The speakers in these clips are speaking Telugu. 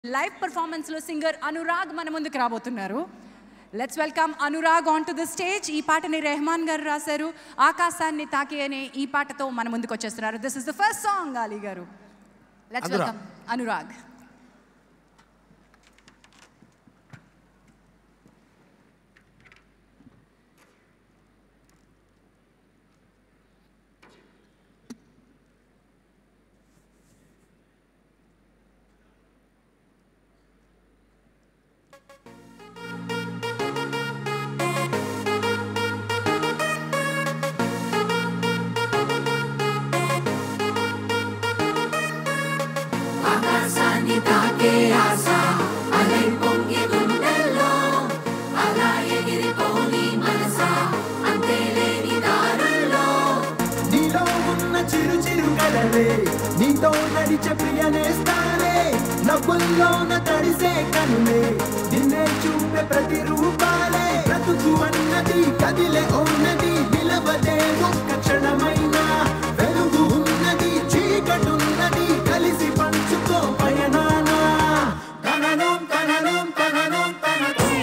లైవ్ పర్ఫార్మెన్స్లో సింగర్ అనురాగ్ మన ముందుకు రాబోతున్నారు let's welcome Anurag on to the stage ఈ పాటని రెహమాన్ గారు రాశారు ఆకాశాన్ని తాకి అనే ఈ పాటతో మన ముందుకు వచ్చేస్తున్నారు this is the first song Ali గారు లెట్స్ అనురాగ్. వెల్కమ్ అనురాగ్ ఆకాశాన్ని తాకే ఆశ అలై పొంగి గుండెల్లో అలా ఎగిరిపోని మనస అంతే లేని దారుల్లో నీలో ఉన్న చిరు చిరు కలలే నీతో నడిచే ప్రియనేస్తానే నవ్వుల్లోన తడిసే కనులే నిన్నే చూపే ప్రతి రూపాలే బ్రతుకు అన్నది కదిలే ఉన్నది నిలవదే ఒక్క క్షణమైనా వెలుగు ఉన్నది చీకటున్నది కలిసి పంచుకో పయనానా తననం తననం తననం తననం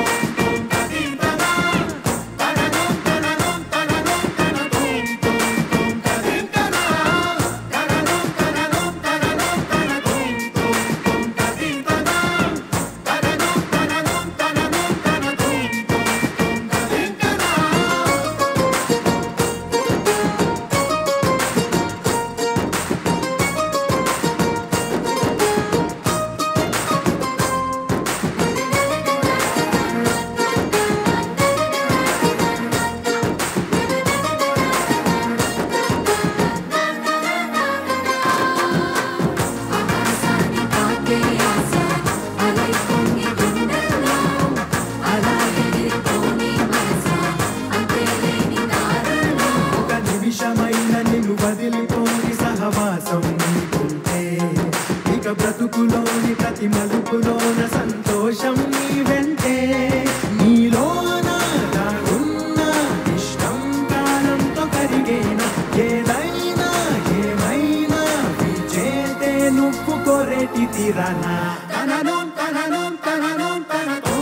ఆకాశాన్ని తాకే ఆశ అలై పొంగి గుండెల్లో అలా ఎగిరిపోని మనస అంతే లేని దారుల్లో ఒక నిమిషమైన నిన్ను వదిలిపోని సహవాసం నీకుంటే ఇక బ్రతుకులోని ప్రతి మలుపులోన సంతోషం నీ వెంటే నీలోన దాగున్న ఇష్టం కాలంతో కరిగేనా ఏదైనా ఏమైనా ఈ చేతే నువ్వు కోరేటి తీరానా తనను తనను తనను తనను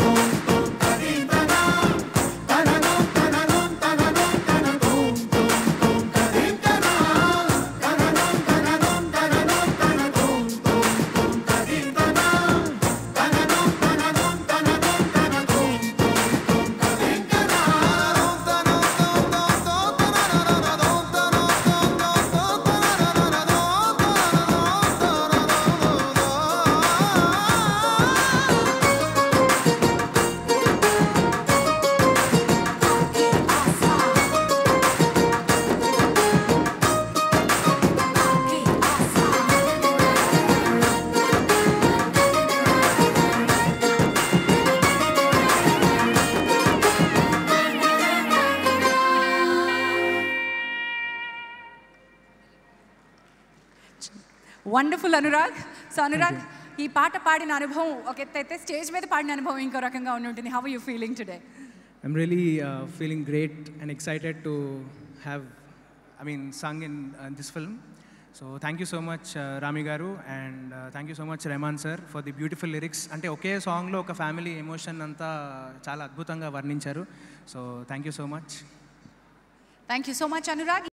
తనను తనను తనను తనను వండర్ఫుల్ అనురాగ్ సో అనురాగ్ ఈ పాట పాడిన అనుభవం ఒక ఎత్తు అయితే స్టేజ్ మీద పాడిన అనుభవం ఇంకో రకంగా ఉండి ఉంటుంది how you feeling today I'm really uh, feeling great and excited to have, I mean, sung in uh, this film. So thank you so much, uh, Rami Garu, and uh, thank you so much, Rahman sir, for the beautiful lyrics. అంటే ఒకే సాంగ్లో ఒక ఫ్యామిలీ ఎమోషన్ అంతా చాలా అద్భుతంగా వర్ణించారు so thank you so much thank you so much Anurag